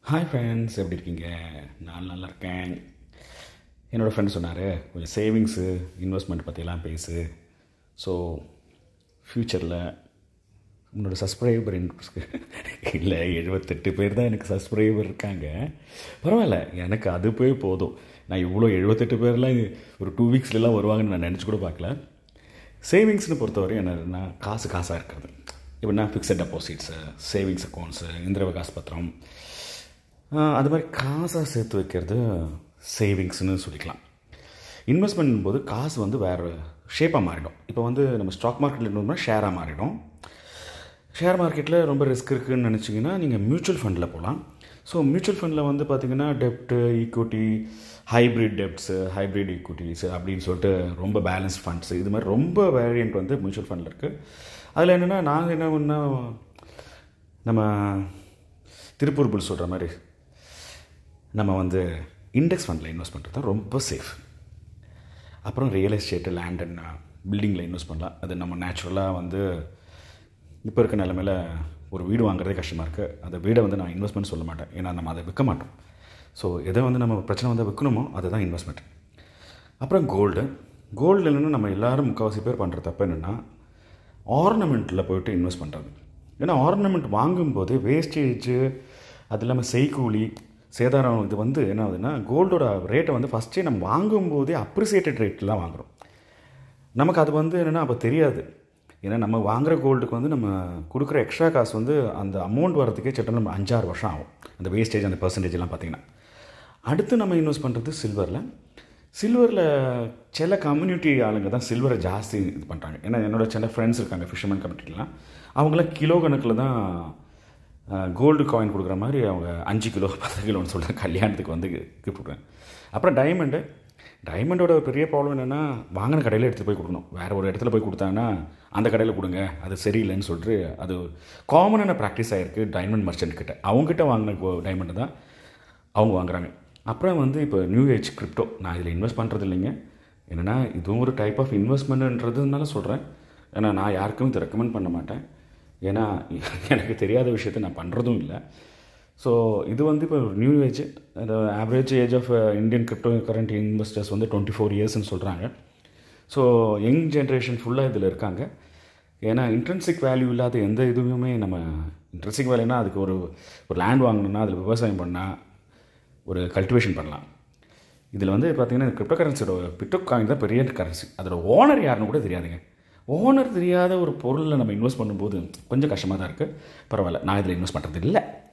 hi friends எப்படி இருக்கீங்க நான் நல்லா இருக்கேன் என்னோடய ஃப்ரெண்ட் சொன்னார் கொஞ்சம் சேவிங்ஸு இன்வெஸ்ட்மெண்ட் பற்றிலாம் பேசு ஸோ ஃப்யூச்சரில் உன்னோட சப்ஸ்கிரைபர் இல்லை எழுபத்தெட்டு பேர் தான் எனக்கு சப்ஸ்கிரைபர் இருக்காங்க பரவாயில்ல எனக்கு அது போய் போதும் நான் இவ்வளோ எழுபத்தெட்டு பேர்லாம் ஒரு டூ வீக்ஸ்லாம் வருவாங்கன்னு நான் நினச்சி கூட பார்க்கல சேவிங்ஸ்னு பொறுத்தவரை என்னன்னா காசு காசாக இருக்கிறது எப்படின்னா ஃபிக்ஸட் டெபாசிட்ஸு சேவிங்ஸ் அக்கௌண்ட்ஸு இந்திரவ காசு பத்திரம் ஆஹ், அது மாதிரி காசாக சேர்த்து வைக்கிறது சேவிங்ஸ்னு சொல்லிக்கலாம் இன்வெஸ்ட்மெண்ட் போது காசு வந்து வேறு ஷேப்பாக மாறிடும் இப்போ வந்து நம்ம ஸ்டாக் மார்க்கெட்டில் இருந்தோம்னா ஷேராக மாறிடும் ஷேர் மார்க்கெட்டில் ரொம்ப ரிஸ்க் இருக்குதுன்னு நினச்சிங்கன்னா நீங்கள் மியூச்சுவல் ஃபண்டில் போகலாம் ஸோ மியூச்சுவல் ஃபண்டில் வந்து பார்த்தீங்கன்னா டெப்ட்டு equity hybrid debts hybrid equities அப்படின்னு சொல்லிட்டு ரொம்ப பேலன்ஸ் ஃபண்ட்ஸ் இது மாதிரி ரொம்ப வேரியண்ட் வந்து மியூச்சுவல் ஃபண்டில் இருக்குது அதில் என்னென்னா நாங்கள் என்ன பண்ணால் நம்ம திருப்பூர் புல் சொல்கிற மாதிரி நம்ம வந்து இண்டெக்ஸ் ஃபண்டில் இன்வெஸ்ட் பண்ணுறது தான் ரொம்ப சேஃப் அப்புறம் ரியல் எஸ்டேட்டு லேண்ட் அண்ட் பில்டிங்கில் இன்வெஸ்ட் பண்ணலாம் அது நம்ம நேச்சுரலாக வந்து இப்போ இருக்க நிலமையில ஒரு வீடு வாங்குறதே கஷ்டமாக இருக்குது அந்த வீடை வந்து நான் இன்வெஸ்ட்மெண்ட் சொல்ல மாட்டேன் ஏன்னா நம்ம அதை விற்க மாட்டோம் ஸோ எதை வந்து நம்ம பிரச்சனை வந்து விற்கணுமோ அதுதான் இன்வெஸ்ட்மெண்ட் அப்புறம் கோல்டு கோல்டு இல்லைன்னா நம்ம எல்லாரும் முக்கால்வாசி பேர் பண்ணுற தப்பு என்னென்னா ஆர்னமெண்ட்டில் போயிட்டு இன்வெஸ்ட் பண்ணுறது ஏன்னா ஆர்னமெண்ட் வாங்கும்போது வேஸ்டேஜ் அது இல்லாமல் செய்கூலி சேதாரம் இது வந்து என்ன ஆகுதுன்னா கோல்டோட ரேட்டை வந்து ஃபஸ்ட்டே நம்ம வாங்கும்போதே அப்ரிசியேட்டட் ரேட்டில் தான் வாங்குகிறோம் நமக்கு அது வந்து என்னென்னா அப்போ தெரியாது ஏன்னா நம்ம வாங்குற கோல்டுக்கு வந்து நம்ம கொடுக்குற எக்ஸ்ட்ரா காசு வந்து அந்த அமௌண்ட் வரதுக்கே சட்டம் நம்ம அஞ்சாறு வருஷம் ஆகும் அந்த வேஸ்டேஜ் அந்த பர்சன்டேஜ் எல்லாம் பார்த்தீங்கன்னா அடுத்து நம்ம இன்வெஸ்ட் பண்ணுறது சில்வரில் சில்வரில் சில கம்யூனிட்டி ஆளுங்க தான் சில்வரை ஜாஸ்தி இது பண்ணுறாங்க ஏன்னா என்னோட சில ஃப்ரெண்ட்ஸ் இருக்காங்க ஃபிஷர்மேன் கம்யூனிட்டிலாம் அவங்களாம் கிலோ கணக்கில் தான் கோல்டு காயின் கொடுக்குற மாதிரி அவங்க அஞ்சு கிலோ பத்து கிலோன்னு சொல்லிட்டு கல்யாணத்துக்கு வந்து கிஃப்ட் கொடுக்குறாங்க அப்புறம் டைமண்டு டைமண்டோட ஒரு பெரிய ப்ராப்ளம் என்னென்னா வாங்கின கடையில் எடுத்துகிட்டு போய் கொடுக்கணும் வேறு ஒரு இடத்துல போய் கொடுத்தாங்கன்னா அந்த கடையில் கொடுங்க அது சரியில்லைன்னு சொல்லிட்டு அது காமனான ப்ராக்டிஸ் ஆகிருக்கு டைமண்ட் மர்ச்சன்ட் கிட்ட அவங்ககிட்ட வாங்கின டைமண்ட் தான் அவங்க வாங்குறாங்க அப்புறம் வந்து இப்போ நியூ ஏஜ் கிரிப்டோ நான் இதில் இன்வெஸ்ட் பண்ணுறது இல்லைங்க என்னென்னா இதுவும் ஒரு டைப் ஆஃப் இன்வெஸ்ட்மெண்ட்ன்றதுனால சொல்கிறேன் ஏன்னா நான் யாருக்கும் இதை ரெக்கமெண்ட் பண்ண மாட்டேன் ஏன்னா எனக்கு தெரியாத விஷயத்தை நான் பண்ணுறதும் இல்லை ஸோ இது வந்து இப்போ நியூ ஏஜ் அந்த average age of Indian crypto currency investors வந்து டுவெண்ட்டி ஃபோர் இயர்ஸ்னு சொல்கிறாங்க ஸோ யங் ஜென்ரேஷன் ஃபுல்லாக இதில் இருக்காங்க ஏன்னா இன்ட்ரென்சிக் வேல்யூ இல்லாத எந்த இதுவுமே நம்ம இன்ட்ரென்சிக் வேல்யூனா அதுக்கு ஒரு ஒரு லேண்ட் வாங்கணும்னா அதில் விவசாயம் பண்ணால் ஒரு கல்டிவேஷன் பண்ணலாம் இதில் வந்து பார்த்தீங்கன்னா கிரிப்டோ கரன்சியோட பிட்டோ காயின் தான் பெரிய கரன்சி அதோட ஓனர் யாருன்னு கூட தெரியாதுங்க ஓனர் தெரியாத ஒரு பொருளில் நம்ம இன்வெஸ்ட் பண்ணும்போது கொஞ்சம் கஷ்டமாக தான் இருக்குது பரவாயில்ல நான் இதில் இன்வெஸ்ட் பண்ணுறது இல்லை